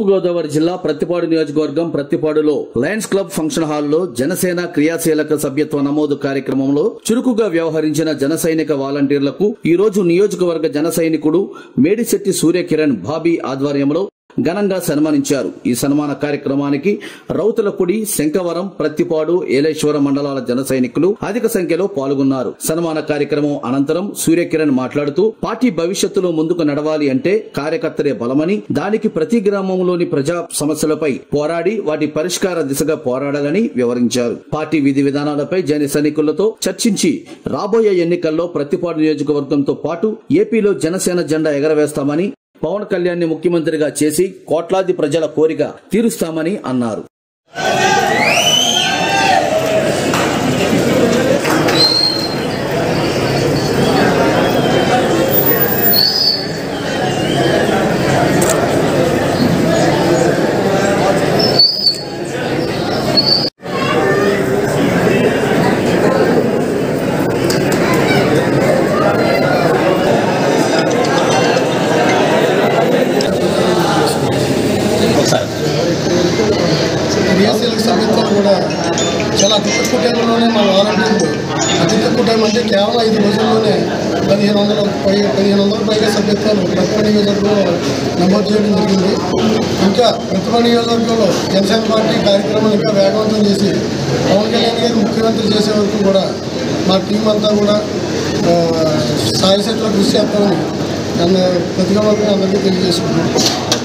తూర్పుగోదావరి జిల్లా ప్రత్తిపాడు నియోజకవర్గం ప్రత్తిపాడులో Lions club function హాల్లో జనసేన క్రియాశీలక సభ్యత్వ నమోదు కార్యక్రమంలో చురుకుగా వ్యవహరించిన జన సైనిక వాలంటీర్లకు ఈ రోజు నియోజకవర్గ జన సైనికుడు మేడిశెట్టి సూర్యకిరణ్ బాబీ ఆధ్వర్యంలో ఘనంగా సన్మానించారు ఈ సన్మాన కార్యక్రమానికి రౌతులపూడి శంకవరం ప్రత్తిపాడు ఏలేశ్వరం మండలాల జన సైనికులు అధిక సంఖ్యలో పాల్గొన్నారు సన్మాన కార్యక్రమం అనంతరం సూర్యకిరణ్ మాట్లాడుతూ పార్టీ భవిష్యత్తులో ముందుకు నడవాలి అంటే కార్యకర్తలే బలమని దానికి ప్రతి గ్రామంలోని ప్రజా సమస్యలపై పోరాడి వాటి పరిష్కార దిశగా పోరాడాలని వివరించారు పార్టీ విధి విధానాలపై జన సైనికులతో చర్చించి రాబోయే ఎన్నికల్లో ప్రతిపాడు నియోజకవర్గంతో పాటు ఏపీలో జనసేన జెండా ఎగరవేస్తామని పవన్ కళ్యాణ్ ని ముఖ్యమంత్రిగా చేసి కోట్లాది ప్రజల కోరిక తీరుస్తామని అన్నారు క్రియాశీలక సభ్యత్వం కూడా చాలా అతి తక్కువ టైంలోనే మన వాలంటీర్లు అతి తక్కువ టైం అంటే కేవలం ఐదు రోజుల్లోనే పదిహేను వందల పై పదిహేను వందల పైగా సభ్యత్వాలు ప్రతిభ నియోజకవర్గంలో నమోదు చేయడం జరిగింది ఇంకా ప్రతిభ నియోజకవర్గంలో జనసేన పార్టీ కార్యక్రమాలు ఇంకా వేగవంతం చేసి పవన్ కళ్యాణ్ గారు ముఖ్యమంత్రి చేసే వరకు కూడా మా టీం అంతా కూడా ఆ, సాయశక్తిలో కృషి చేస్తామని నన్ను ప్రతిగా అందరికీ తెలియజేసుకుంటున్నాను